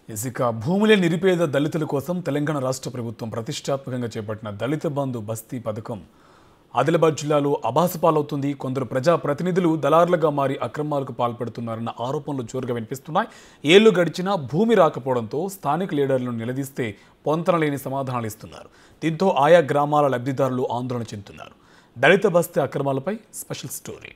ఇక భూములే నిరుపేద దళితుల కోసం తెలంగాణ రాష్ట్ర ప్రభుత్వం ప్రతిష్టాత్మకంగా చేపట్టిన దళిత బంధు బస్తీ పథకం ఆదిలాబాద్ జిల్లాలో అభాసపాలవుతుంది కొందరు ప్రజా ప్రతినిధులు దళారులుగా మారి అక్రమాలకు పాల్పడుతున్నారన్న ఆరోపణలు జోరుగా వినిపిస్తున్నాయి ఏళ్లు గడిచినా భూమి రాకపోవడంతో స్థానిక లీడర్లను నిలదీస్తే పొంతనలేని సమాధానాలు ఇస్తున్నారు దీంతో ఆయా గ్రామాల లబ్ధిదారులు ఆందోళన చెందుతున్నారు దళిత బస్తీ అక్రమాలపై స్పెషల్ స్టోరీ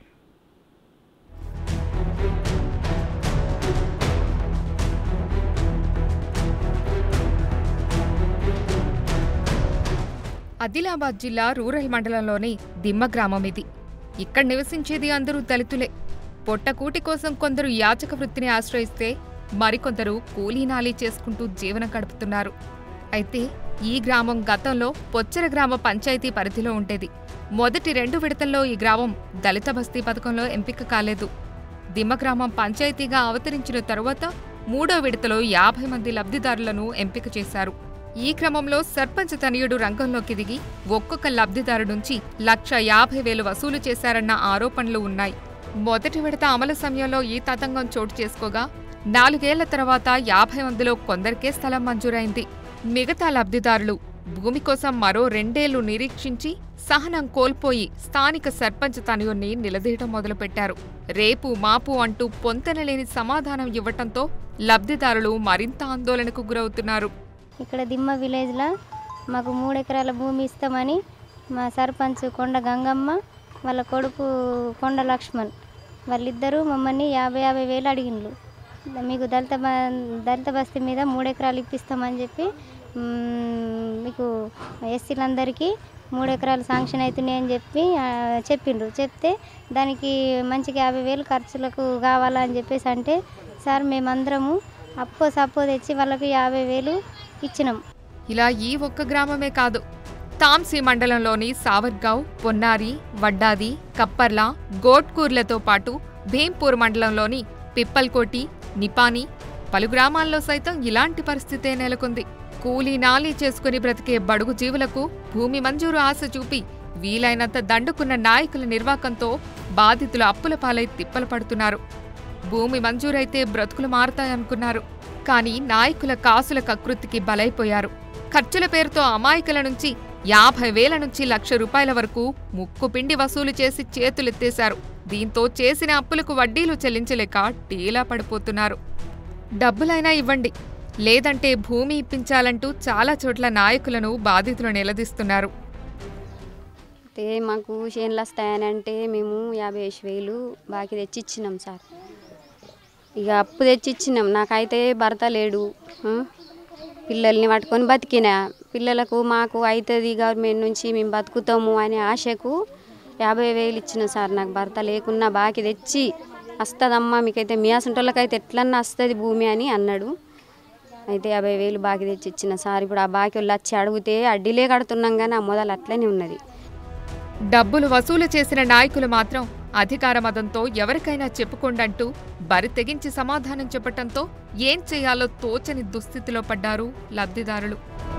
ఆదిలాబాద్ జిల్లా రూరల్ మండలంలోని దిమ్మ గ్రామం ఇది ఇక్కడ నివసించేది అందరూ దళితులే పొట్టకూటి కోసం కొందరు యాచక వృత్తిని ఆశ్రయిస్తే మరికొందరు కూలీనాలీ చేసుకుంటూ జీవనం గడుపుతున్నారు అయితే ఈ గ్రామం గతంలో పొచ్చర గ్రామ పంచాయతీ పరిధిలో ఉండేది మొదటి రెండు విడతల్లో ఈ గ్రామం దళిత బస్తీ పథకంలో ఎంపిక కాలేదు దిమ్మ గ్రామం పంచాయతీగా అవతరించిన తరువాత మూడో విడతలో యాభై మంది లబ్ధిదారులను ఎంపిక చేశారు ఈ క్రమంలో సర్పంచ్ తనయుడు రంగంలోకి దిగి ఒక్కొక్క లబ్ధిదారు నుంచి లక్ష యాభై వేలు వసూలు చేశారన్న ఆరోపణలు ఉన్నాయి మొదటి విడత అమలు సమయంలో ఈ తతంగం చోటు చేసుకోగా నాలుగేళ్ల తర్వాత యాభై మందిలో కొందరికే స్థలం మంజూరైంది మిగతా లబ్ధిదారులు భూమి కోసం మరో రెండేళ్లు నిరీక్షించి సహనం కోల్పోయి స్థానిక సర్పంచ్ తనయుణ్ణి నిలదీయటం మొదలుపెట్టారు రేపు మాపు అంటూ పొంతనలేని సమాధానం ఇవ్వటంతో లబ్ధిదారులు మరింత ఆందోళనకు గురవుతున్నారు ఇక్కడ దిమ్మ విలేజ్లో మాకు మూడు ఎకరాల భూమి ఇస్తామని మా సర్పంచ్ కొండ గంగమ్మ వాళ్ళ కొడుకు కొండ లక్ష్మణ్ వాళ్ళిద్దరూ మమ్మల్ని యాభై యాభై వేలు అడిగిండ్రు మీకు దళిత బ- దళిత బస్తీ మీద మూడు ఎకరాలు ఇప్పిస్తామని చెప్పి మ్మ్, మీకు ఎస్సీలందరికీ మూడు ఎకరాలు శాంక్షన్ అవుతున్నాయని చెప్పి ఆ, చెప్పిండ్రు చెప్తే దానికి మంచిగా యాభై వేలు ఖర్చులకు కావాలని చెప్పేసి అంటే సార్ మేమందరము అప్పో సప్పో తెచ్చి వాళ్ళకి యాభై వేలు ఇచ్చినాం ఇలా ఈ ఒక్క గ్రామమే కాదు తాంసీ మండలంలోని సావర్గావ్ పొన్నారి వడ్డాది కప్పర్ల గోట్కూర్లతో పాటు భీంపూర్ మండలంలోని పిప్పల్కోటి నిపాని పలు గ్రామాల్లో సైతం ఇలాంటి పరిస్థితే నెలకొంది కూలీ నాలీ చేసుకుని బ్రతికే బడుగు జీవులకు భూమి మంజూరు ఆశ చూపి వీలైనంత దండుకున్న నాయకుల నిర్వాకంతో బాధితులు అప్పుల పాలై తిప్పలు పడుతున్నారు భూమి మంజూరైతే బ్రతుకులు మారతాయనుకున్నారు కానీ నాయకుల కాసుల కకృతికి బలైపోయారు ఖర్చుల పేరుతో అమాయకుల నుంచి యాభై వేల నుంచి లక్ష రూపాయల వరకు ముక్కు పిండి వసూలు చేసి చేతులెత్తేశారు దీంతో చేసిన అప్పులకు వడ్డీలు చెల్లించలేక టీలా పడిపోతున్నారు డబ్బులైనా ఇవ్వండి లేదంటే భూమి ఇప్పించాలంటూ చాలా చోట్ల నాయకులను బాధితులు నిలదీస్తున్నారు అయితే మాకు చేనులు వస్తాయని అంటే మేము యాభై వేసి వేలు బాకీ తెచ్చి ఇచ్చినాం సార్ ఇక అప్పు తెచ్చి ఇచ్చినాం నాకైతే భర్త లేడు ఆ? పిల్లల్ని పట్టుకొని బతికినా పిల్లలకు మాకు అవుతుంది గవర్నమెంట్ నుంచి మేము బతుకుతాము అనే ఆశకు యాభై వేలు ఇచ్చిన సార్ నాకు భర్త లేకున్నా బాకీ తెచ్చి వస్తుందమ్మా మీకైతే మీ అసంటోళ్ళకైతే ఎట్లన్నా వస్తుంది భూమి అని అన్నాడు అయితే యాభై వేలు బాకీ తెచ్చి ఇచ్చిన సార్ ఇప్పుడు ఆ బాకీ వాళ్ళు వచ్చి అడిగితే అడ్డీలే కడుతున్నాం కానీ ఆ మొదలు అట్లనే ఉన్నది డబ్బులు వసూలు చేసిన నాయకులు మాత్రం అధికార మదంతో ఎవరికైనా చెప్పుకోండంటూ బరి తెగించి సమాధానం చెప్పటంతో ఏం చేయాలో తోచని దుస్థితిలో పడ్డారు లబ్ధిదారులు